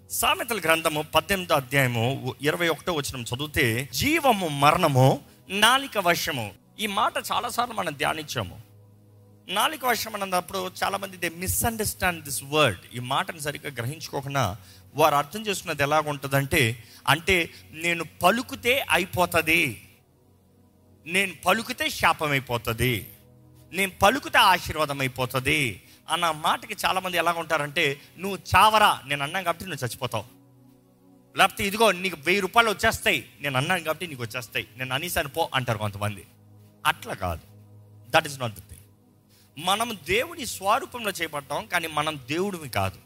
సామెతల గ్రంథము పద్దెనిమిదో అధ్యాయము ఇరవై ఒకటో వచ్చిన చదివితే జీవము మరణము నాలిక వశము ఈ మాట చాలాసార్లు మనం ధ్యానించాము నాలుగు వర్షం అన్నప్పుడు చాలా మంది దే మిస్అండర్స్టాండ్ దిస్ వర్డ్ ఈ మాటను సరిగ్గా గ్రహించుకోకుండా వారు అర్థం చేసుకున్నది ఎలాగ ఉంటుందంటే అంటే నేను పలుకుతే అయిపోతుంది నేను పలుకుతే శాపం అయిపోతుంది నేను పలుకుతే ఆశీర్వాదం అయిపోతుంది అన్న మాటకి చాలామంది ఎలాగ ఉంటారంటే నువ్వు చావరా నేను అన్నాను కాబట్టి నువ్వు చచ్చిపోతావు లేకపోతే ఇదిగో నీకు వెయ్యి రూపాయలు వచ్చేస్తాయి నేను అన్నాను కాబట్టి నీకు వచ్చేస్తాయి నేను అనేసాను పో అంటారు కొంతమంది అట్లా కాదు that is not the thing మనం దేవుని స్వరూపంలో చేపట్టాం కానీ మనం దేవుడివి కాదు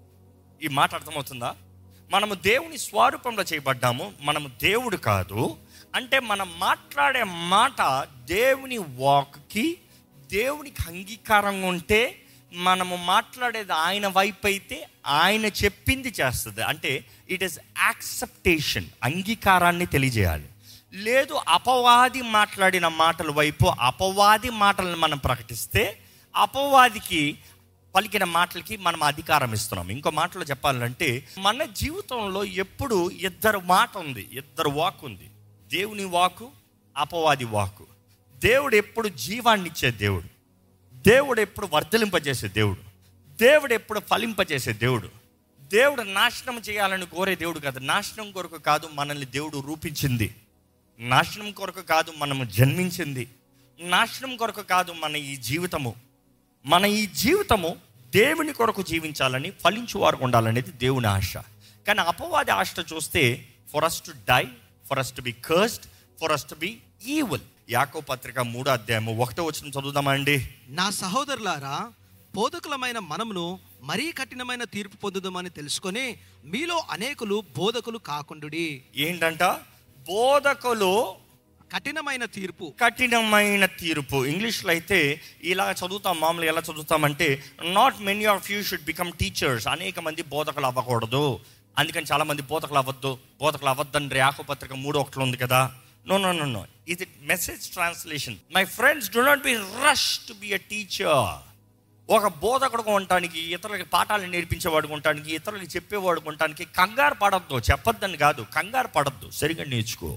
ఈ మాట అర్థమవుతుందా మనము దేవుని స్వరూపంలో చేయబడ్డాము మనము దేవుడు కాదు అంటే మనం మాట్లాడే మాట దేవుని వాక్కి దేవునికి అంగీకారంగా ఉంటే మనము మాట్లాడేది ఆయన వైపు అయితే ఆయన చెప్పింది చేస్తుంది అంటే ఇట్ ఈస్ యాక్సెప్టేషన్ అంగీకారాన్ని తెలియజేయాలి లేదు అపవాది మాట్లాడిన మాటల వైపు అపవాది మాటలను మనం ప్రకటిస్తే అపవాదికి పలికిన మాటలకి మనం అధికారం ఇస్తున్నాం ఇంకో మాటలో చెప్పాలంటే మన జీవితంలో ఎప్పుడు ఇద్దరు మాట ఉంది ఇద్దరు వాక్ ఉంది దేవుని వాకు అపవాది వాకు దేవుడు ఎప్పుడు జీవాన్ని ఇచ్చే దేవుడు దేవుడు ఎప్పుడు వర్ధలింపజేసే దేవుడు దేవుడు ఎప్పుడు ఫలింపజేసే దేవుడు దేవుడు నాశనం చేయాలని కోరే దేవుడు కాదు నాశనం కొరకు కాదు మనల్ని దేవుడు రూపించింది నాశనం కొరకు కాదు మనము జన్మించింది నాశనం కొరకు కాదు మన ఈ జీవితము మన ఈ జీవితము దేవుని కొరకు జీవించాలని ఫలించువారు ఉండాలనేది దేవుని ఆశ కానీ అపవాది ఆశ చూస్తే for us to die for us to be cursed for us to be evil యాకో పత్రిక మూడో అధ్యాయము ఒకటో వచ్చిన చదువుదామా అండి నా సహోదరులారా బోధకులమైన మనమును మరీ కఠినమైన తీర్పు పొందుదామని తెలుసుకొని మీలో అనేకులు బోధకులు కాకుండుడి ఏంటంట బోధకులు కఠినమైన తీర్పు కఠినమైన తీర్పు ఇంగ్లీష్లో అయితే ఇలా చదువుతాం మామూలు ఎలా చదువుతామంటే not many of you should become teachers అనేక మంది బోధకులు అవ్వకూడదు అందుకని చాలా మంది బోధకులు అవ్వద్దు బోధకులు అవ్వద్దని రేఖ పత్రిక మూడు ఒకటిలో ఉంది కదా నో నో నో నో ఇది message translation my friends do not be rush to be a teacher ఒక బోధకుడు ఉండటానికి ఇతరులకి పాఠాలు నేర్పించేవాడు ఉండటానికి ఇతరులకి చెప్పేవాడు ఉండటానికి కంగారు పడద్దు చెప్పొద్దని కాదు కంగారు పడద్దు సరిగా నేర్చుకో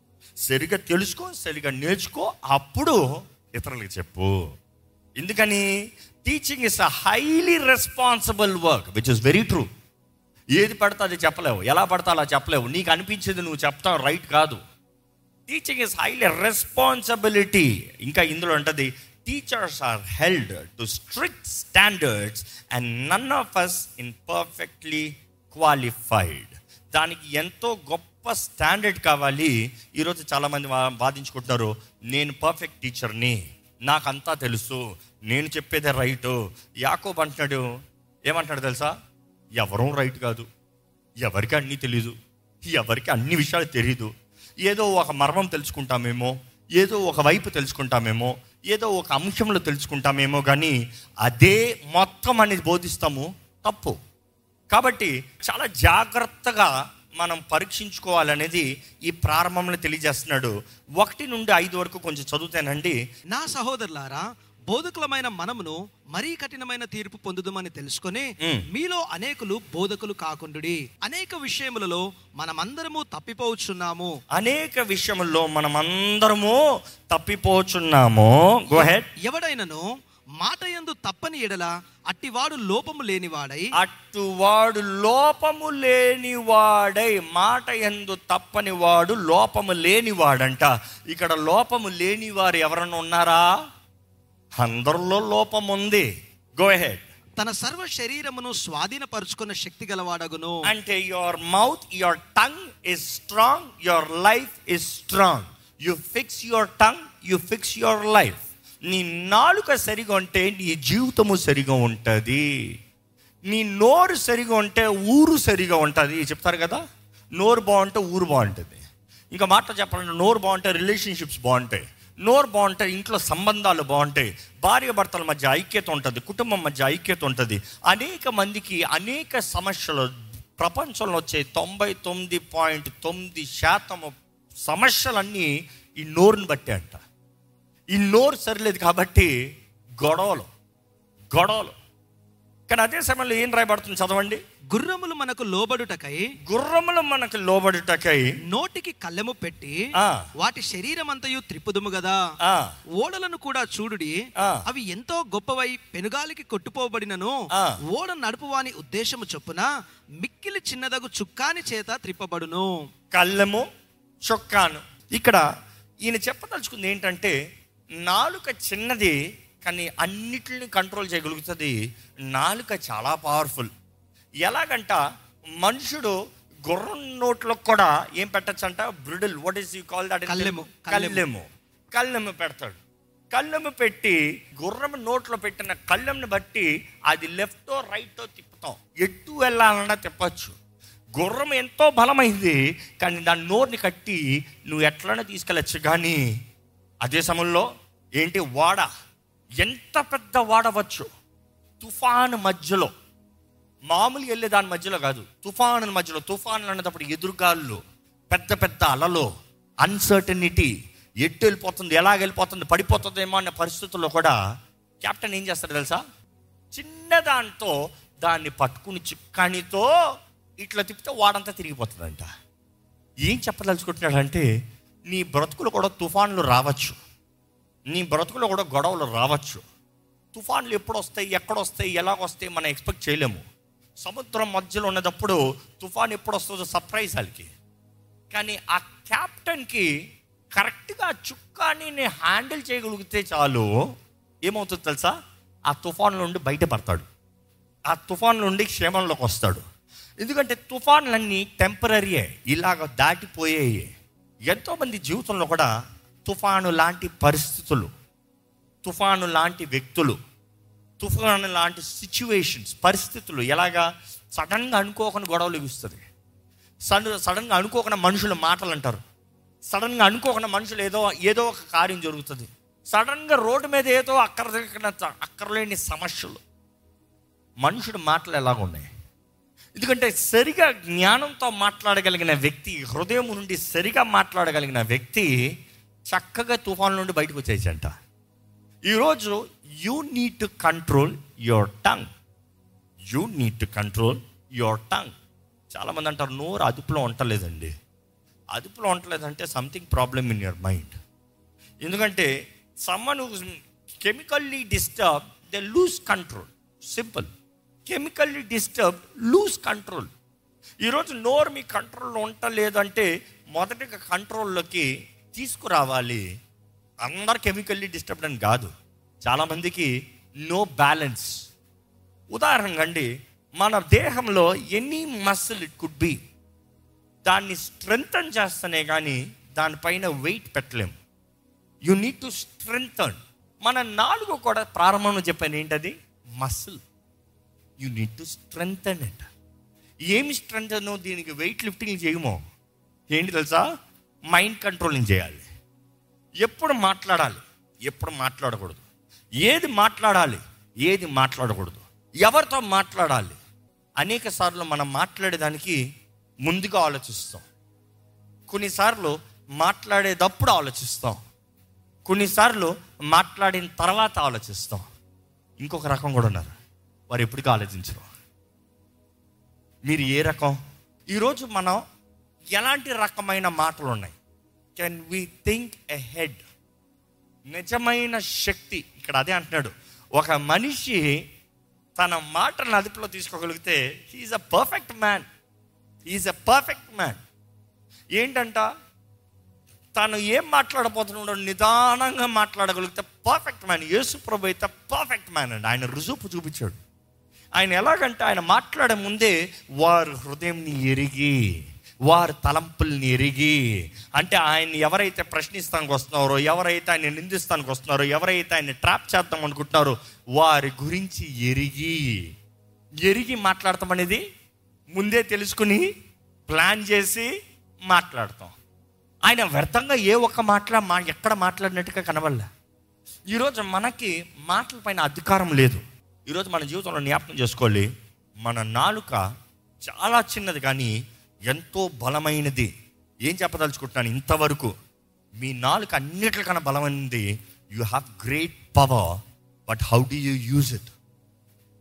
సరిగా తెలుసుకో సరిగా నేర్చుకో అప్పుడు ఇతరులకి చెప్పు ఎందుకని teaching is a highly responsible work which is very true ఏది పడితే అది చెప్పలేవు ఎలా పడితే అలా చెప్పలేవు నీకు అనిపించేది నువ్వు చెప్తావు రైట్ కాదు టీచింగ్ ఇస్ హైలీ రెస్పాన్సిబిలిటీ ఇంకా ఇందులో ఉంటుంది teachers are held to strict standards and none of us in perfectly qualified దానికి ఎంతో గొప్ప స్టాండర్డ్ కావాలి ఈరోజు చాలామంది వా- వాదించుకుంటున్నారు నేను పర్ఫెక్ట్ టీచర్ని నాకంతా తెలుసు నేను చెప్పేదే రైటు యాకోబ్ అంటున్నాడు ఏమంటాడు తెలుసా ఎవరూ రైట్ కాదు ఎవరికి అన్నీ తెలీదు ఎవరికి అన్ని విషయాలు తెలియదు ఏదో ఒక మర్మం తెలుసుకుంటామేమో ఏదో ఒక వైపు తెలుసుకుంటామేమో ఏదో ఒక అంశంలో తెలుసుకుంటామేమో కానీ అదే మొత్తం అనేది బోధిస్తాము తప్పు కాబట్టి చాలా జాగ్రత్తగా మనం పరీక్షించుకోవాలనేది ఈ ప్రారంభంలో తెలియజేస్తున్నాడు ఒకటి నుండి ఐదు వరకు కొంచెం చదువుతానండి నా సహోదరులారా బోధకులమైన మనమును మరీ కఠినమైన తీర్పు పొందుదామని తెలుసుకొని మ్. మీలో అనేకులు బోధకులు కాకుండుడి అనేక విషయములలో మనమందరము తప్పిపోవచ్చున్నాము అనేక విషయంలో మనమందరము తప్పిపోచున్నాము గో హెడ్ ఎవడైనను మాట యందు తప్పని ఎడల అట్టివాడు లోపము లేనివాడై అట్టువాడు లోపము లేనివాడై మాట ఎందు తప్పని వాడు లోపము లేనివాడంట ఇక్కడ లోపము లేనివారు ఎవరన్నా ఉన్నారా అందరిలో లోపం ఉంది గో హెడ్ తన సర్వ శరీరమును స్వాధీనపరుచుకున్న శక్తి గలవాడగును అంటే your mouth your tongue is strong your life is strong you fix your tongue you fix your life నీ నాలుక సరిగా ఉంటే నీ జీవితము సరిగా ఉంటుంది నీ నోరు సరిగా ఉంటే ఊరు సరిగా ఉంటుంది చెప్తారు కదా నోరు బాగుంటే ఊరు బాగుంటుంది ఇంకా మాట చెప్పాలంటే నోరు బాగుంటే రిలేషన్షిప్స్ బాగుంటాయి నోరు బాగుంటే ఇంట్లో సంబంధాలు బాగుంటాయి భార్య భర్తల మధ్య ఐక్యత ఉంటుంది కుటుంబం మధ్య ఐక్యత ఉంటుంది అనేక మందికి అనేక సమస్యలు ప్రపంచంలో వచ్చే తొంభై తొమ్మిది పాయింట్ తొమ్మిది శాతము సమస్యలన్నీ ఈ నోరుని బట్టే అంట ఈ నోరు సరిలేదు కాబట్టి గొడవలు గొడవలు కానీ అదే సమయంలో ఏం రాయబడుతుంది చదవండి గుర్రములు మనకు లోబడుటకై గుర్రములు మనకు లోబడుటకై నోటికి కళ్ళెము పెట్టి ఆ. వాటి శరీరం అంతయు త్రిపుదుము కదా ఆ, ఓడలను కూడా చూడుడి ఆ. అవి ఎంతో గొప్పవై పెనుగాలికి కొట్టుపోబడినను ఆ. ఓడ నడుపువాని ఉద్దేశము చొప్పున మిక్కిలి చిన్నదగు చుక్కాని చేత త్రిప్పబడును కళ్ళెము చొక్కాను ఇక్కడ ఈయన చెప్పదలుచుకుంది ఏంటంటే నాలుక చిన్నది కానీ అన్నిటిని కంట్రోల్ చేయగలుగుతుంది నాలుక చాలా పవర్ఫుల్ ఎలాగంట మనుషుడు గుర్రం నోట్లో కూడా ఏం పెట్టచ్చంట bridle what is you call that కళ్ళెము, కళ్ళెము. కళ్ళెము కళ్ళెము పెడతాడు కళ్ళెము పెట్టి గుర్రం నోట్లో పెట్టిన కళ్ళెంని బట్టి అది లెఫ్టో రైటో తిప్పుతాం ఎటు వెళ్ళాలన్నా తిప్పచ్చు గుర్రం ఎంతో బలమైంది కానీ దాని నోరుని కట్టి నువ్వు ఎట్లనే తీసుకెళ్ళచ్చు కానీ అదే సమయంలో ఏంటి వాడ ఎంత పెద్ద వాడవచ్చు తుఫాను మధ్యలో మామూలు వెళ్ళే దాని మధ్యలో కాదు తుఫాను మధ్యలో తుఫాను అన్నప్పుడు ఎదురుగాళ్ళు పెద్ద పెద్ద అలలు అన్సర్టనిటీ ఎట్టు వెళ్ళిపోతుంది ఎలా వెళ్ళిపోతుంది పడిపోతుందేమో అనే పరిస్థితుల్లో కూడా కెప్టెన్ ఏం చేస్తాడు తెలుసా చిన్న దాంతో దాన్ని పట్టుకుని చిక్కానితో ఇట్లా తిప్పితే వాడంతా తిరిగిపోతుందంట ఏం చెప్పదలుచుకుంటున్నాడంటే నీ బ్రతుకులు కూడా తుఫాన్లు రావచ్చు నీ బ్రతుకులో కూడా గొడవలు రావచ్చు తుఫాన్లు ఎప్పుడు వస్తాయి ఎక్కడ వస్తాయి ఎలాగ వస్తాయి మనం ఎక్స్పెక్ట్ చేయలేము సముద్రం మధ్యలో ఉన్నప్పుడు తుఫాన్ ఎప్పుడు వస్తుందో సర్ప్రైజ్ వాళ్ళకి కానీ ఆ క్యాప్టెన్కి కరెక్ట్గా చుక్కాని నేను హ్యాండిల్ చేయగలిగితే చాలు ఏమవుతుంది తెలుసా ఆ తుఫాన్ నుండి బయటపడతాడు ఆ తుఫాన్ నుండి క్షేమంలోకి వస్తాడు ఎందుకంటే తుఫాన్లన్నీ టెంపరీయే ఇలాగ దాటిపోయాయి ఎంతోమంది జీవితంలో కూడా తుఫాను లాంటి పరిస్థితులు తుఫాను లాంటి వ్యక్తులు తుఫాను లాంటి సిచ్యువేషన్స్ పరిస్థితులు ఎలాగా సడన్గా అనుకోకుండా గొడవలు ఇస్తుంది సడన్ సడన్గా అనుకోకుండా మనుషులు మాటలు అంటారు సడన్గా అనుకోకుండా మనుషులు ఏదో ఏదో ఒక కార్యం జరుగుతుంది సడన్గా రోడ్డు మీద ఏదో అక్కర అక్కర్లేని సమస్యలు మనుషుడు మాటలు ఎలాగ ఉన్నాయి ఎందుకంటే సరిగా జ్ఞానంతో మాట్లాడగలిగిన వ్యక్తి హృదయం నుండి సరిగా మాట్లాడగలిగిన వ్యక్తి చక్కగా తుఫాన్ నుండి బయటకు వచ్చేసంట ఈరోజు you need to control your tongue you need to control your tongue చాలామంది అంటారు నోరు అదుపులో ఉండలేదండి అదుపులో ఉండలేదంటే something problem in your mind ఎందుకంటే someone chemically disturb they lose control simple chemically disturb lose control ఈరోజు నోరు మీ కంట్రోల్లో ఉండలేదంటే మొదటిగా కంట్రోల్లోకి తీసుకురావాలి అందరు కెమికల్లీ డిస్టర్బ్డ్ అని కాదు చాలామందికి నో బ్యాలెన్స్ ఉదాహరణగా అండి మన దేహంలో any muscle it could be దాన్ని స్ట్రెంగ్తన్ చేస్తేనే కానీ దానిపైన వెయిట్ పెట్టలేం యు నీడ్ టు స్ట్రెంగ్తన్ మన నాలుగు కూడా ప్రారంభంలో చెప్పాను ఏంటది muscle you need to strengthen it ఏమి స్ట్రెంగ్తన్ దీనికి వెయిట్ లిఫ్టింగ్ చేయమో ఏంటి తెలుసా మైండ్ కంట్రోలింగ్ చేయాలి ఎప్పుడు మాట్లాడాలి ఎప్పుడు మాట్లాడకూడదు ఏది మాట్లాడాలి ఏది మాట్లాడకూడదు ఎవరితో మాట్లాడాలి అనేక సార్లు మనం మాట్లాడేదానికి ముందుగా ఆలోచిస్తాం కొన్నిసార్లు మాట్లాడేటప్పుడు ఆలోచిస్తాం కొన్నిసార్లు మాట్లాడిన తర్వాత ఆలోచిస్తాం ఇంకొక రకం కూడా ఉన్నారు వారు ఎప్పటికీ ఆలోచించరు మీరు ఏ రకం ఈరోజు మనం ఎలాంటి రకమైన మాటలు ఉన్నాయి can we think a head నిజమైన శక్తి ఇక్కడ అదే అంటున్నాడు ఒక మనిషి తన మాటలను అదుపులో తీసుకోగలిగితే he is a perfect man is a perfect man ఏంటంట తను ఏం మాట్లాడబోతున్నాడో నిదానంగా మాట్లాడగలిగితే పర్ఫెక్ట్ మ్యాన్ యేసు ప్రభు అయితే పర్ఫెక్ట్ మ్యాన్ అండి ఆయన రుజువు చూపించాడు ఆయన ఎలాగంటే ఆయన మాట్లాడే ముందే వారు హృదయంని ఎరిగి వారి తలంపుల్ని ఎరిగి అంటే ఆయన్ని ఎవరైతే ప్రశ్నిస్తానికి వస్తున్నారో ఎవరైతే ఆయన నిందిస్తానికి వస్తున్నారో ఎవరైతే ఆయన ట్రాప్ చేద్దాం అనుకుంటున్నారో వారి గురించి ఎరిగి ఎరిగి మాట్లాడతాం అనేది ముందే తెలుసుకుని ప్లాన్ చేసి మాట్లాడతాం ఆయన వ్యర్థంగా ఏ ఒక్క మాట్లా మా ఎక్కడ మాట్లాడినట్టుగా కనబడలే ఈరోజు మనకి మాటల పైన అధికారం లేదు ఈరోజు మన జీవితంలో జ్ఞాపకం చేసుకోవాలి మన నాలుక చాలా చిన్నది కానీ ఎంతో బలమైనది ఏం చెప్పదలుచుకుంటున్నాను ఇంతవరకు మీ నాలుక అన్నిటికన్నా బలమైనది you have great power but how do you use it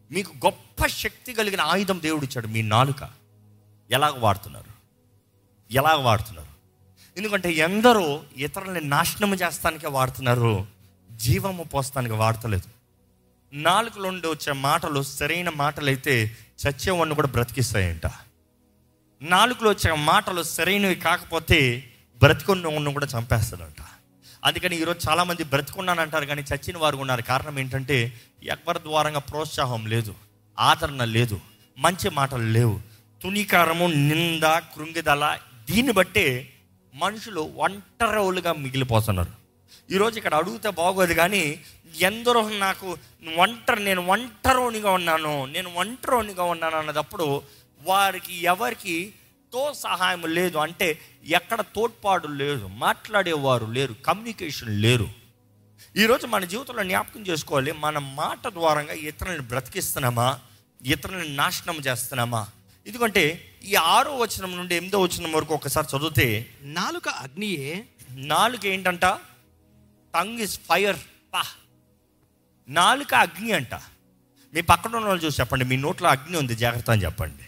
మీకు గొప్ప శక్తి కలిగిన ఆయుధం దేవుడు ఇచ్చాడు మీ నాలుక ఎలాగ వాడుతున్నారు ఎలాగ వాడుతున్నారు ఎందుకంటే ఎందరో ఇతరులని నాశనం చేస్తానికే వాడుతున్నారు జీవము పోస్తానికి వాడతలేదు నాలుగులో ఉండి వచ్చే మాటలు సరైన మాటలైతే చచ్చేవాడిని కూడా బ్రతికిస్తాయంట నాలుగులో వచ్చే మాటలు సరైనవి కాకపోతే బ్రతికున్న ఉన్న కూడా చంపేస్తాడంట అందుకని ఈరోజు చాలామంది బ్రతికున్నానంటారు కానీ చచ్చిన వారు ఉన్నారు కారణం ఏంటంటే ఎవరి ద్వారంగా ప్రోత్సాహం లేదు ఆదరణ లేదు మంచి మాటలు లేవు తునికారము నింద కృంగిదల దీన్ని బట్టే మనుషులు ఒంటరివులుగా మిగిలిపోతున్నారు ఈరోజు ఇక్కడ అడిగితే బాగోదు కానీ ఎందరో నాకు ఒంటరి నేను ఒంటరోనిగా ఉన్నాను నేను ఒంటరోనిగా ఉన్నాను అన్నదప్పుడు వారికి ఎవరికి తో సహాయం లేదు అంటే ఎక్కడ తోడ్పాటు లేదు మాట్లాడేవారు లేరు కమ్యూనికేషన్ లేరు ఈరోజు మన జీవితంలో జ్ఞాపకం చేసుకోవాలి మన మాట ద్వారంగా ఇతరులను బ్రతికిస్తున్నామా ఇతరులను నాశనం చేస్తున్నామా ఎందుకంటే ఈ ఆరో వచనం నుండి ఎనిమిదో వచనం వరకు ఒకసారి చదివితే నాలుక అగ్నియే నాలుక ఏంటంట టంగ్ ఇస్ ఫైర్ పా నాలుక అగ్ని అంట మీ పక్కన ఉన్న వాళ్ళు చూసి చెప్పండి మీ నోట్లో అగ్ని ఉంది జాగ్రత్త అని చెప్పండి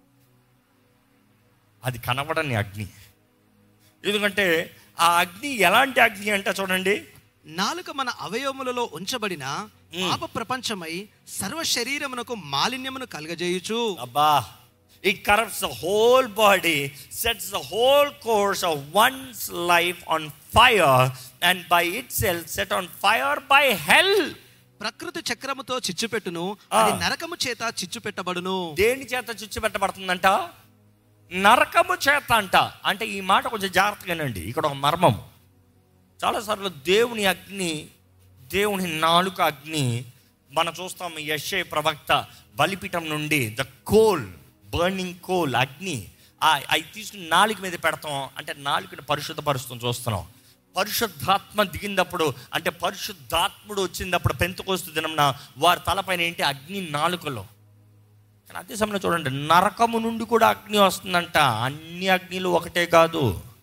అది కనబడని అగ్ని ఎందుకంటే ఆ అగ్ని ఎలాంటి అగ్ని అంట చూడండి నాలుక మన అవయవములలో ఉంచబడిన పాప ప్రపంచమై సర్వ శరీరమునకు మాలిన్యమును కలుగజేయుచు అబ్బా it corrupts the whole body sets the whole course of one's life on fire and by itself set on fire by hell ప్రకృతి చక్రముతో చిచ్చు పెట్టును అది నరకము చేత చిచ్చు పెట్టబడును దేని చేత చుచ్చు పెట్టబడుతుందంట నరకము చేత అంట అంటే ఈ మాట కొంచెం జాగ్రత్తగానండి ఇక్కడ ఒక మర్మం చాలాసార్లు దేవుని అగ్ని దేవుని నాలుక అగ్ని మనం చూస్తాం యశ్ఐ ప్రవక్త బలిపీఠం నుండి ద కోల్ బర్నింగ్ కోల్ అగ్ని ఆ- అవి తీసుకుని నాలుక మీద పెడతాం అంటే నాలుకని పరిశుద్ధపరుస్తాం చూస్తున్నాం పరిశుద్ధాత్మ దిగినప్పుడు అంటే పరిశుద్ధాత్ముడు వచ్చినప్పుడు పెంతుకొస్తు దినంన వారి తలపైన ఏంటి అగ్ని నాలుకలో కానీ అదే సమయంలో చూడండి నరకము నుండి కూడా అగ్ని వస్తుందంట అన్ని అగ్నిలు ఒకటే కాదు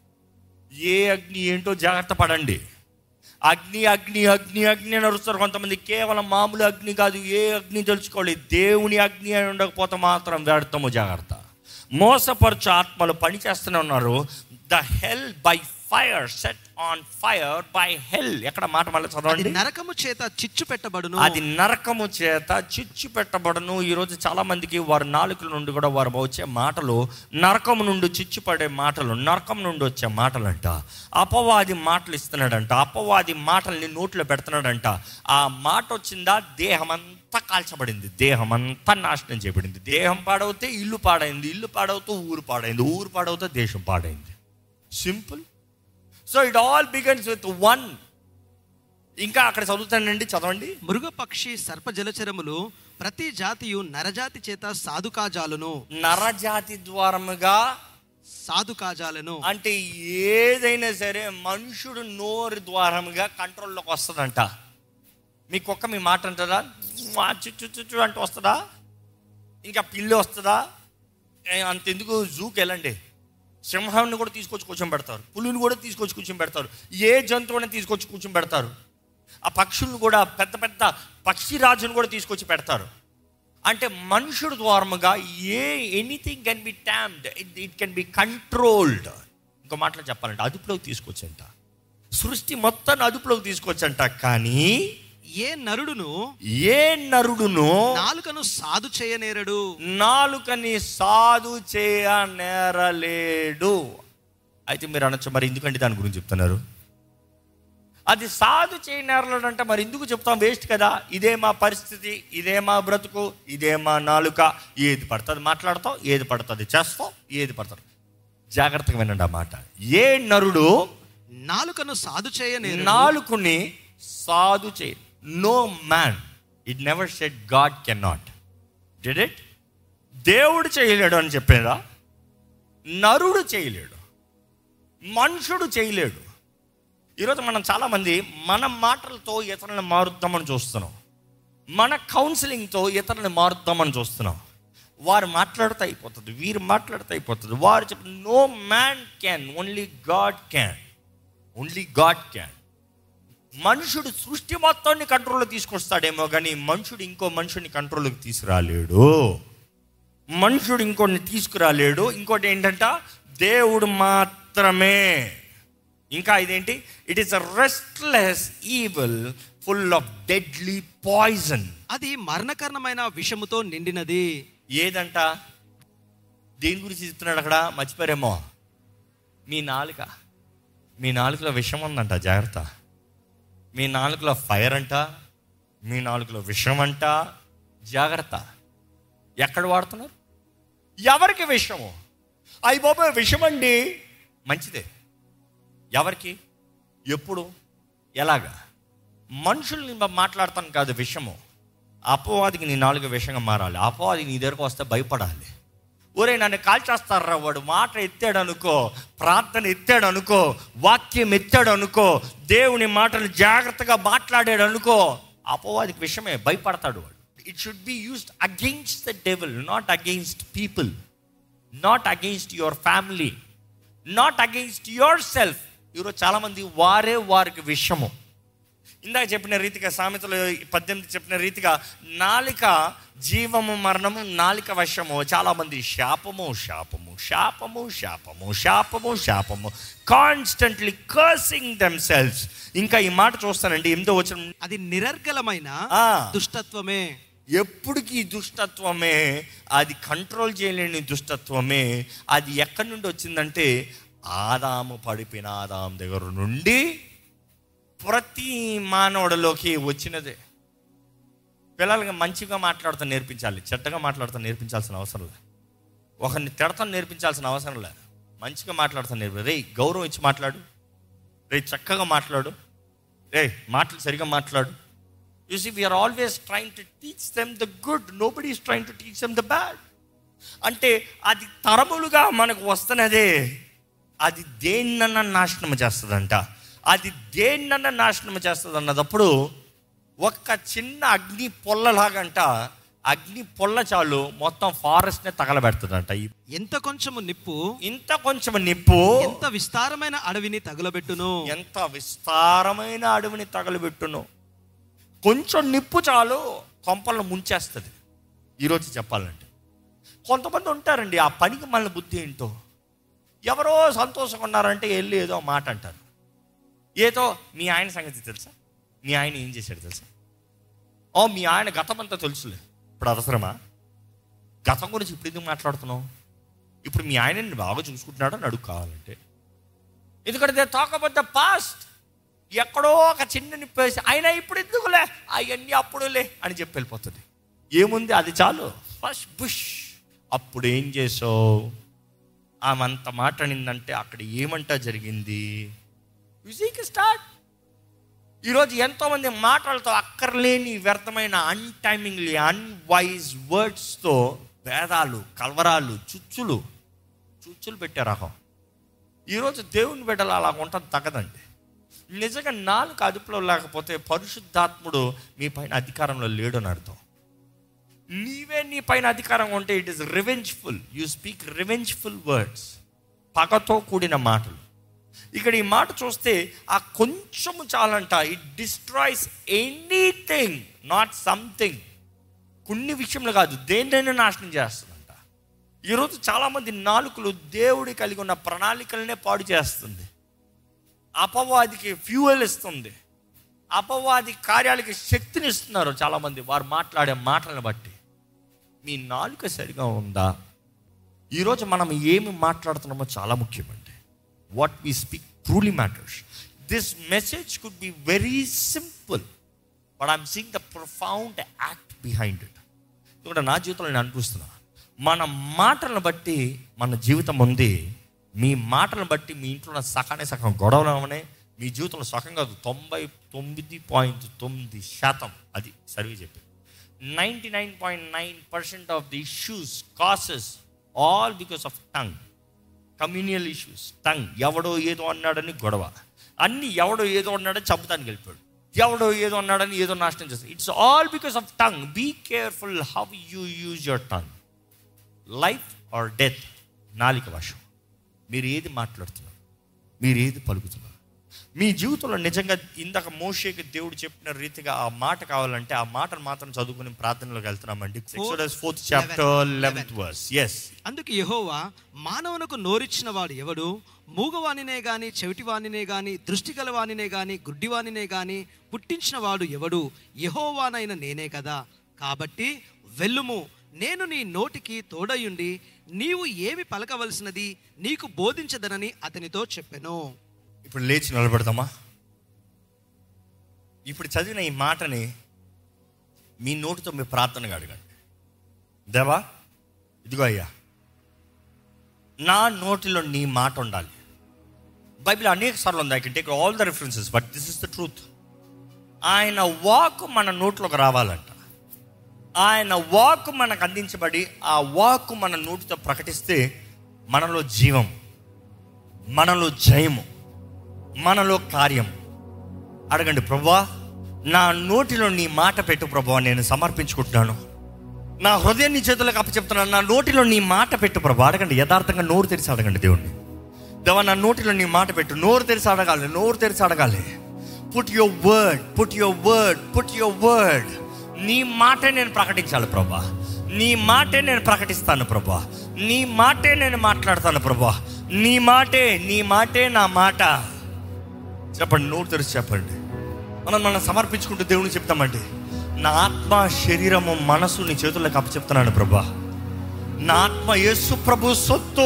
ఏ అగ్ని ఏంటో జాగ్రత్త పడండి అగ్ని అగ్ని అగ్ని అగ్ని అని అరుస్తారు కొంతమంది కేవలం మామూలు అగ్ని కాదు ఏ అగ్ని తెలుసుకోవాలి దేవుని అగ్ని అని ఉండకపోతే మాత్రం వ్యర్థము జాగ్రత్త మోసపరచు ఆత్మలు పనిచేస్తూనే ఉన్నారు the hell by fire set on fire by hell ఎక్కడ మాట మళ్ళీ అది చదవండి నరకము చేత చిచ్చు పెట్టబడును అది నరకము చేత చిచ్చు పెట్టబడను ఈరోజు చాలా మందికి వారి నాలుకల నుండి కూడా వారు వచ్చే మాటలు నరకము నుండి చిచ్చు పడే మాటలు నరకం నుండి వచ్చే మాటలంట అపవాది మాటలు ఇస్తున్నాడంట అపవాది మాటల్ని నోట్లో పెడుతున్నాడంట ఆ మాట వచ్చిందా దేహం అంతా కాల్చబడింది దేహం అంతా నాశనం చేయబడింది దేహం పాడవుతే ఇల్లు పాడైంది ఇల్లు పాడవుతూ ఊరు పాడైంది ఊరు పాడవుతే దేశం పాడైంది simple so it all begins with one ఇంకా అక్కడ చదువుతానండి చదవండి మృగపక్షి సర్ప జలచరములు ప్రతి జాతియు నరజాతి చేత సాధుకాజాలను నరజాతి ద్వారముగా సాధుకాజాలను అంటే ఏదైనా సరే మనుషుడు నోరు ద్వారముగా కంట్రోల్లోకి వస్తుందంట మీ కుక్క మీ మాట అంటుందా మా చుచ్చు చుచ్చు అంటూ వస్తుందా ఇంకా పిల్లి వస్తుందా ఏ, అంతెందుకు జూకి వెళ్ళండి సింహాన్ని కూడా తీసుకొచ్చి కూర్చొని పెడతారు పులిని కూడా తీసుకొచ్చి కూర్చొని పెడతారు ఏ జంతువుని తీసుకొచ్చి కూర్చొని పెడతారు ఆ పక్షులను కూడా పెద్ద పెద్ద పక్షిరాజును కూడా తీసుకొచ్చి పెడతారు అంటే మనుషుడు ద్వారముగా ఏ anything can be tamed it it can be controlled ఇంకో మాటలో చెప్పాలంటే అదుపులోకి తీసుకొచ్చంట సృష్టి మొత్తాన్ని అదుపులోకి తీసుకొచ్చంట కానీ ఏ నరుడును ఏ నరుడును నాలుకను సాధు చేయనేరడు నాలుకని సాధు చేయ నేరలేడు అయితే మీరు అనొచ్చు మరి ఎందుకంటే దాని గురించి చెప్తున్నారు అది సాధు చేయ నేరలేడు అంటే మరి ఎందుకు చెప్తాం వేస్ట్ కదా ఇదే మా పరిస్థితి ఇదే మా బ్రతుకు ఇదే మా నాలుక ఏది పడుతుంది మాట్లాడతాం ఏది పడుతుంది చేస్తాం ఏది పడుతుంది జాగ్రత్తగా వినండి ఆ మాట ఏ నరుడు నాలుకను సాధు చేయనేరడు నాలుకని సాధు చేయ no man it never set God can not did it దేవుడు చేయలేడు అని చెప్పేదా నరుడు చేయలేడు మనుషుడు చేయలేడు ఈరోజు మనం చాలామంది మన మాటలతో ఇతరులను మారుద్దామని చూస్తున్నాం మన కౌన్సిలింగ్తో ఇతరులను మారుద్దామని చూస్తున్నాం వారు మాట్లాడితే అయిపోతుంది వీరు మాట్లాడితే అయిపోతుంది వారు చెప్పి no man can only God can only God can మనుషుడు సృష్టి మొత్తాన్ని కంట్రోల్లో తీసుకొస్తాడేమో కానీ మనుషుడు ఇంకో మనుషుని కంట్రోల్కి తీసుకురాలేడు మనుషుడు ఇంకోటిని తీసుకురాలేడు ఇంకోటి ఏంటంట దేవుడు మాత్రమే ఇంకా ఇదేంటి it is a restless evil full of deadly poison అది మరణకరణమైన విషముతో నిండినది ఏదంట దేని గురించి చెప్తున్నాడు అక్కడ మర్చిపోయారేమో మీ నాలుక మీ నాలుకలో విషం ఉందంట జాగ్రత్త మీ నాలుకలో ఫైర్ అంట మీ నాలుకలో విషం అంట జాగ్రత్త ఎక్కడ వాడుతున్నారు ఎవరికి విషము అయ్యి బాబా విషం అండి మంచిదే ఎవరికి ఎప్పుడు ఎలాగా మనుషుల్ని మా- మాట్లాడతాను కాదు విషము అపవాదికి నీ నాలుగు విషంగా మారాలి అపవాది నీ దగ్గరకు వస్తే భయపడాలి ఒరే నన్ను కాల్చేస్తారా వాడు మాట ఎత్తాడు అనుకో ప్రార్థన ఎత్తాడు అనుకో వాక్యం ఎత్తాడు అనుకో దేవుని మాటలు జాగ్రత్తగా మాట్లాడాడు అనుకో అపవాదికి విషయమే భయపడతాడు వాడు it should be used against the devil not against people not against your family not against yourself ఈరోజు చాలామంది వారే వారికి విషము ఇందాక చెప్పిన రీతిగా సామెతలు పద్దెనిమిది చెప్పిన రీతిగా నాలిక జీవము మరణము నాలిక వశము చాలా మంది శాపము శాపము శాపము శాపము శాపము శాపము కాన్స్టెంట్లీ కర్సింగ్ దెమ్ సెల్స్ ఇంకా ఈ మాట చూస్తానండి ఎనిమిదో వచ్చిన అది నిరర్గలమైన ఆ. దుష్టత్వమే ఎప్పటికీ ఈ దుష్టత్వమే అది కంట్రోల్ చేయలేని దుష్టత్వమే అది ఎక్కడి నుండి వచ్చిందంటే ఆదాము పడిపోయిన ఆదాం దగ్గర నుండి ప్రతి మానవుడిలోకి వచ్చినదే పిల్లలకి మంచిగా మాట్లాడుతూ నేర్పించాలి చెడ్డగా మాట్లాడుతూ నేర్పించాల్సిన అవసరం లేదు ఒకరిని తిడతాను నేర్పించాల్సిన అవసరం లేదు మంచిగా మాట్లాడుతూ నేర్పి రే గౌరవం ఇచ్చి మాట్లాడు రే చక్కగా మాట్లాడు రే మాటలు సరిగా మాట్లాడు you see we are always trying to teach them the good nobody is trying to teach them the bad అంటే అది తరములుగా మనకు వస్తున్నదే అది దేన్నన్నా నాశనం చేస్తుందంట అది దేన్నన్నా నాశనం చేస్తుంది అన్నదప్పుడు ఒక్క చిన్న అగ్ని పొల్లలాగంట అగ్ని పొల్ల చాలు మొత్తం ఫారెస్ట్నే తగలబెడుతుందంట ఈ- ఎంత కొంచెము నిప్పు ఇంత కొంచెం నిప్పు ఎంత విస్తారమైన అడవిని తగులబెట్టును ఎంత విస్తారమైన అడవిని తగలబెట్టును కొంచెం నిప్పు చాలు కొంపలను ముంచేస్తుంది ఈరోజు చెప్పాలంటే కొంతమంది ఉంటారండి ఆ పనికి మన బుద్ధి ఏంటో ఎవరో సంతోషంగా ఉన్నారంటే వెళ్ళి ఏదో మాట అంటారు ఏదో మీ ఆయన సంగతి తెలుసా మీ ఆయన ఏం చేశాడు తెలుసా ఓ మీ ఆయన గతం అంతా తెలుసులే ఇప్పుడు అవసరమా గతం గురించి ఇప్పుడు ఎందుకు మాట్లాడుతున్నావు ఇప్పుడు మీ ఆయన నిన్ను బాగా చూసుకుంటున్నాడు అని అడుగు కావాలంటే ఎందుకంటే they talk about the past ఎక్కడో ఒక చిన్న నిప్పేసి అయినా ఇప్పుడు ఎందుకులే అవన్నీ అప్పుడులే అని చెప్పి వెళ్ళిపోతుంది ఏముంది అది చాలు ఫస్ట్ బుష్ అప్పుడు ఏం చేసావు ఆమె అంత మాట అనిందంటే అక్కడ ఏమంటా జరిగింది మ్యూజిక్ స్టార్ట్ ఈరోజు ఎంతోమంది మాటలతో అక్కర్లేని వ్యర్థమైన అన్టైమింగ్లీ అన్వైజ్ వర్డ్స్తో భేదాలు కలవరాలు చుచ్చులు చుచ్చులు పెట్టారు అహం ఈరోజు దేవుని బిడ్డలు అలా ఉంటుంది తగదండి నిజంగా నాలుగు అదుపులో లేకపోతే పరిశుద్ధాత్ముడు మీ పైన అధికారంలో లేడు అని అర్థం నీవే నీ పైన అధికారం ఉంటే it is revengeful you speak revengeful words పగతో కూడిన మాటలు ఇక్కడ ఈ మాట చూస్తే ఆ కొంచెము చాలంట it destroys anything not something కొన్ని విషయంలో కాదు దేన్నైనా నాశనం చేస్తుందంట ఈరోజు చాలామంది నాలుకలు దేవుడి కలిగి ఉన్న ప్రణాళికలనే పాడు చేస్తుంది అపవాదికి ఫ్యూయల్ ఇస్తుంది అపవాది కార్యాలకి శక్తిని ఇస్తున్నారు చాలామంది వారు మాట్లాడే మాటలను బట్టి మీ నాలుక సరిగా ఉందా ఈరోజు మనం ఏమి మాట్లాడుతున్నామో చాలా ముఖ్యమండి what we speak truly matters this message could be very simple but I'm seeing the profound act behind it ఇక్కడ నా జీవితంలో నేను అనిపిస్తున్నా మన మాటలను బట్టి మన జీవితం ఉంది మీ మాటలను బట్టి మీ ఇంట్లో ఉన్న సకానే సగం గొడవలు అవనే మీ జీవితంలో సగం కాదు తొంభై తొమ్మిది పాయింట్ తొమ్మిది శాతం అది సర్వే చెప్పి ninety nine point nine percent of the issues cases all because of tongue communal issues tongue ఎవడో ఏదో అన్నాడని గొడవ అన్ని ఎవడో ఏదో అన్నాడని చంపుతానికి వెళ్ళిపోయాడు ఎవడో ఏదో అన్నాడని ఏదో నాశనం చేస్తాడు it's all because of tongue be careful how you use your tongue life or death నాలిక వశం మీరు ఏది మాట్లాడుతున్నారు మీరు ఏది పలుకుతున్నారు మీ జీవితంలో నిజంగా ఇందాక మోషేకి దేవుడు చెప్పిన రీతిగా ఆ మాట కావాలంటే ఆ మాటను మాత్రం చదువుకుని ప్రార్థనలోకి వెళ్తున్నామండి fourth chapter eleventh verse yes అందుకు యెహోవా మానవునకు నోరిచ్చిన వాడు ఎవడు మూగవానినే గాని చెవిటివానినే గాని దృష్టి గలవానినే గాని గుడ్డివానినే గాని పుట్టించిన వాడు ఎవడు యెహోవానైన నేనే కదా కాబట్టి వెళ్ళుము నేను నీ నోటికి తోడయుండి నీవు ఏమి పలకవలసినది నీకు బోధించదనని అతనితో చెప్పెను ఇప్పుడు లేచి నిలబడదామా ఇప్పుడు చదివిన ఈ మాటని మీ నోటితో మీ ప్రార్థనగా అడగండి దేవా ఇదిగో అయ్యా నా నోటిలో నీ మాట ఉండాలి బైబిల్ అనేక సార్లు ఉంది I can take all the references but this is the truth ఆయన వాక్ మన నోట్లోకి రావాలంట ఆయన వాక్ మనకు అందించబడి ఆ వాక్ మన నోటితో ప్రకటిస్తే మనలో జీవం మనలో జయము మనలో కార్యం అడగండి ప్రభా నా నోటిలో నీ మాట పెట్టు ప్రభా నేను సమర్పించుకుంటున్నాను నా హృదయం నీ చేతులకు అప్పచెప్తున్నాను నా నోటిలో నీ మాట పెట్టు ప్రభా అడగండి యథార్థంగా నోరు తెరిచి అడగండి దేవుణ్ణి దేవా నా నోటిలో నీ మాట పెట్టు నోరు తెరిచి అడగాలి నోరు తెరిచి అడగాలి put your word put your word put your word నీ మాటే నేను ప్రకటించాలి ప్రభా నీ మాటే నేను ప్రకటిస్తాను ప్రభా నీ మాటే నేను మాట్లాడతాను ప్రభా నీ మాటే నీ మాటే నా మాట చెప్పండి నోరు తెరిచి చెప్పండి మనం మనం సమర్పించుకుంటూ దేవుని చెప్తామండి నా ఆత్మ శరీరము మనసు నీ చేతుల్లోకి అప్పచెప్తున్నాను ప్రభా నా ఆత్మ యేసు ప్రభు సొత్తు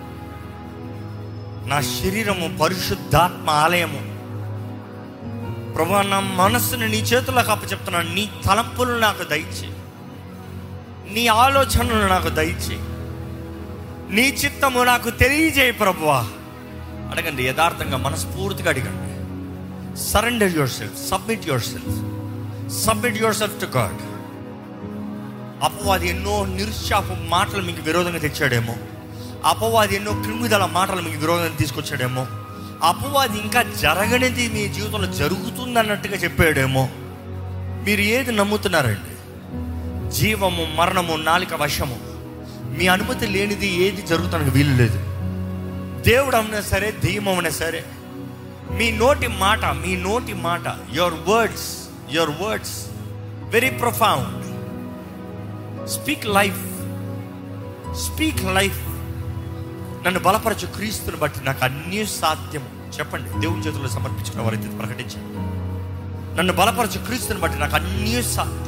నా శరీరము పరిశుద్ధాత్మ ఆలయము ప్రభా నా మనస్సుని నీ చేతులకు అప్పచెప్తున్నాను నీ తలంపులు నాకు దయచే నీ ఆలోచనలు నాకు దయచే నీ చిత్తము నాకు తెలియజేయి ప్రభువా అడగండి యథార్థంగా మనస్ఫూర్తిగా అడగండి surrender yourself submit yourself submit yourself to God అపవాది ఎన్నో నిరుత్సాహపు మాటలు మీకు విరోధంగా తెచ్చాడేమో అపవాది ఎన్నో క్రిమిదల మాటలు మీకు విరోధంగా తీసుకొచ్చాడేమో అపవాది ఇంకా జరగనిది మీ జీవితంలో జరుగుతుంది అన్నట్టుగా చెప్పాడేమో మీరు ఏది నమ్ముతున్నారండి జీవము మరణము నాలిక వశము మీ అనుమతి లేనిది ఏది జరుగుతానికి వీలు లేదు దేవుడు అవునా సరే దెయ్యం అవునా సరే మీ నోటి మాట మీ నోటి మాట your words your words very profound speak life speak life నన్ను బలపరచు క్రీస్తుని బట్టి నాకు అన్నీ సాధ్యం చెప్పండి దేవుని చేతుల్లో సమర్పించుకున్న వారైతే ప్రకటించండి నన్ను బలపరచు క్రీస్తుని బట్టి నాకు అన్నీ సాధ్యం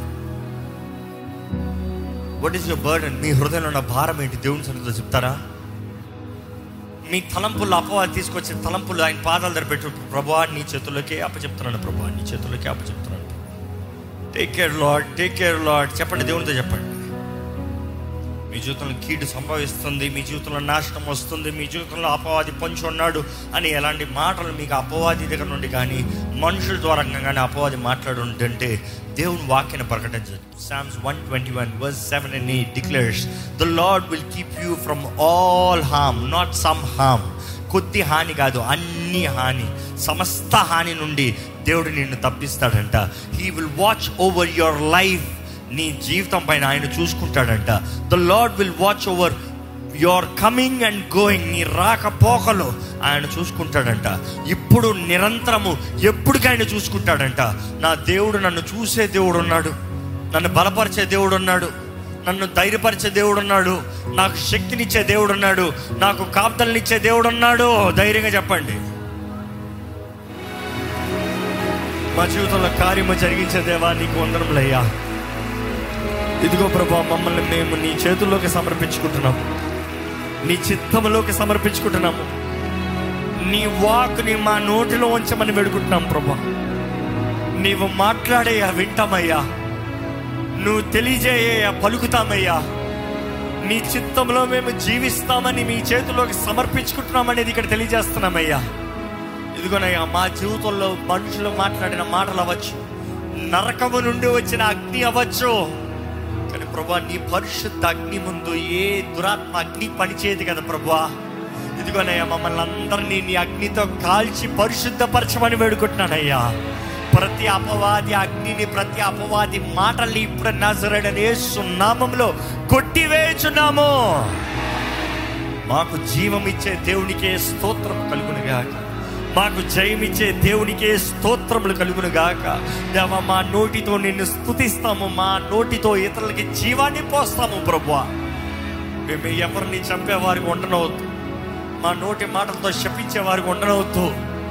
వాట్ ఈస్ యువర్ బర్డన్ మీ హృదయంలో ఉన్న భారం ఏంటి దేవుని సన్నిధిలో చెప్తారా మీ తలంపుల్లో అపవాది తీసుకొచ్చి తలంపులు ఆయన పాదాల దగ్గర పెట్టు ప్రభా నీ చేతుల్లోకే అప్పచెప్తున్నాను ప్రభా నీ చేతుల్లోకే అప్పచెప్తున్నాను take care Lord take care Lord చెప్పండి దేవునితో చెప్పండి మీ జీవితంలో కీడు సంభవిస్తుంది మీ జీవితంలో నాశనం వస్తుంది మీ జీవితంలో అపవాది పొంచి ఉన్నాడు అని ఎలాంటి మాటలు మీకు అపవాది దగ్గర నుండి కానీ మనుషుల ద్వారా కానీ అపవాది మాట్లాడుంటే దేవుని వాక్యను ప్రకటించండి Psalms one twenty one verse seven and eight declares the Lord will keep you from all harm not some harm కొద్ది హాని కాదు అన్ని హాని సమస్త హాని నుండి దేవుడు నిన్ను తప్పిస్తాడంట he will watch over your life నీ జీవితం పైన ఆయన చూసుకుంటాడంట the Lord will watch over your coming and going నీ రాకపోకలు ఆయన చూసుకుంటాడంట ఇప్పుడు నిరంతరము ఎప్పటికీ ఆయన చూసుకుంటాడంట నా దేవుడు నన్ను చూసే దేవుడు ఉన్నాడు నన్ను బలపరిచే దేవుడు ఉన్నాడు నన్ను ధైర్యపరిచే దేవుడు ఉన్నాడు నాకు శక్తినిచ్చే దేవుడు ఉన్నాడు నాకు కాపుదలనిచ్చే దేవుడు ఉన్నాడు ధైర్యంగా చెప్పండి మా జీవితంలో కార్యము జరిగించే దేవా నీకు వందనములయ్యా ఇదిగో ప్రభా మమ్మల్ని మేము నీ చేతుల్లోకి సమర్పించుకుంటున్నాము నీ చిత్తములోకి సమర్పించుకుంటున్నాము నీ వాక్ని మా నోటిలో ఉంచమని వేడుకుంటున్నాం ప్రభా నీవు మాట్లాడేయా వింటామయ్యా నువ్వు తెలియజేయ పలుకుతామయ్యా నీ చిత్తంలో మేము జీవిస్తామని మీ చేతుల్లోకి సమర్పించుకుంటున్నామనేది ఇక్కడ తెలియజేస్తున్నామయ్యా ఇదిగోనయ్యా మా జీవితంలో మనుషులు మాట్లాడిన మాటలు అవ్వచ్చు నరకము నుండి వచ్చిన అగ్ని అవ్వచ్చు కానీ ప్రభా నీ పరిశుద్ధ అగ్ని ముందు ఏ దురాత్మ అగ్ని పనిచేయదు కదా ప్రభా ఇదిగోనయ్యా మమ్మల్ని అందరినీ నీ అగ్నితో కాల్చి పరిశుద్ధపరచమని వేడుకుంటున్నానయ్యా ప్రతి అపవాది అగ్నిని ప్రతి అపవాది మాటల్ని ఇప్పుడు నజరడనే సున్నామంలో కొట్టివేచున్నాము మాకు జీవం ఇచ్చే దేవునికే స్తోత్రం కలుగునుగాక మాకు జయమిచ్చే దేవునికే స్తోత్రములు కలుగును గాక దేవ మా నోటితో నిన్ను స్తుతిస్తాము మా నోటితో ఇతరులకి జీవాన్ని పోస్తాము ప్రభువా మేము ఎవరిని చంపేవారికి ఉండనవద్దు మా నోటి మాటలతో శపించే వారికి ఉండనవద్దు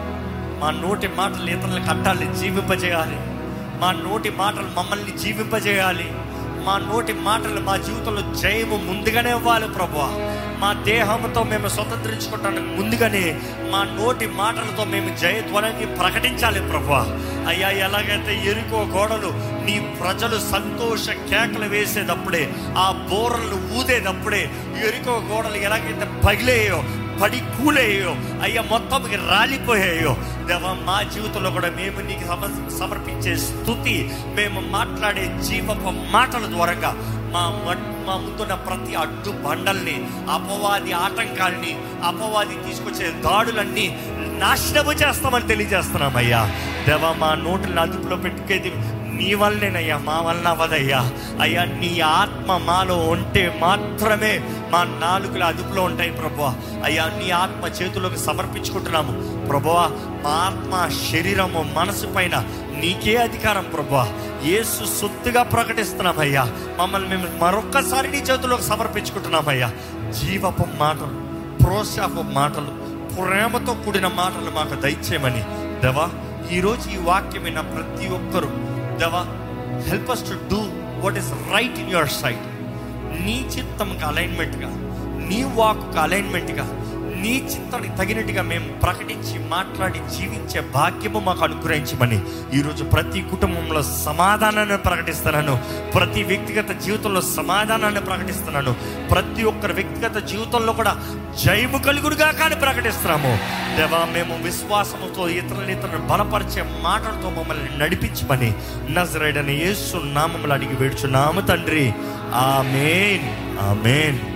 మా నోటి మాటలు ఇతరులకు అట్టాలి జీవింపజేయాలి మా నోటి మాటలు మమ్మల్ని జీవింపజేయాలి మా నోటి మాటలు మా జీవితంలో జయము ముందుగానే ఇవ్వాలి ప్రభు మా దేహంతో మేము స్వతంత్రించుకోవటానికి ముందుగానే మా నోటి మాటలతో మేము జయధ్వనాన్ని ప్రకటించాలి ప్రభు అయ్యా ఎలాగైతే ఎరుకో గోడలు నీ ప్రజలు సంతోష కేకలు వేసేటప్పుడే ఆ బోరలు ఊదేటప్పుడే ఎరుకో గోడలు ఎలాగైతే పగిలేయో పడి కూలేయో అయ్యా మొత్తంకి రాలిపోయాయో దేవా మా జీవితంలో కూడా మేము నీకు సమ సమర్పించే స్థుతి మేము మాట్లాడే జీవపు మాటల ద్వారంగా మా మట్- మా ముందున్న ప్రతి అడ్డు బండల్ని అపవాది ఆటంకాల్ని అపవాది తీసుకొచ్చే దాడులన్నీ నాశనము చేస్తామని తెలియజేస్తున్నాం అయ్యా దేవా మా నోటిని అదుపులో పెట్టుకేది నీ వల్లనేనయ్యా మా వలన అవ్వదయ్యా అయ్యా నీ ఆత్మ మాలో ఉంటే మాత్రమే మా నాలుగుల అదుపులో ఉంటాయి ప్రభు అయ్యా నీ ఆత్మ చేతుల్లోకి సమర్పించుకుంటున్నాము ప్రభువా మా ఆత్మ శరీరము మనసు పైన నీకే అధికారం ప్రభు యేసు సొత్తుగా ప్రకటిస్తున్నామయ్యా మమ్మల్ని మేము మరొక్కసారి నీ చేతుల్లోకి సమర్పించుకుంటున్నామయ్యా జీవపు మాటలు ప్రోత్సాహపు మాటలు ప్రేమతో కూడిన మాటలు మాకు దయచేయమని దేవా ఈరోజు ఈ వాక్యం విన్న ప్రతి ఒక్కరూ దేవా help us to do what is right in your sight నీ చిత్తంకి అలైన్మెంట్గా నీ వాక్కు అలైన్మెంట్గా నీ చిత్తానికి తగినట్టుగా మేము ప్రకటించి మాట్లాడి జీవించే భాగ్యము మాకు అనుగ్రహించమని ఈరోజు ప్రతి కుటుంబంలో సమాధానాన్ని ప్రకటిస్తున్నాను ప్రతి వ్యక్తిగత జీవితంలో సమాధానాన్ని ప్రకటిస్తున్నాను ప్రతి ఒక్కరి వ్యక్తిగత జీవితంలో కూడా జయము కలుగుడుగా కానీ ప్రకటిస్తున్నాము దేవా మేము విశ్వాసముతో ఇతరులను ఇతరులను బలపరిచే మాటలతో మమ్మల్ని నడిపించమని నజరైడని యేసు నామములు అడిగి వేడుచున్నాము తండ్రి ఆమెన్ ఆమెన్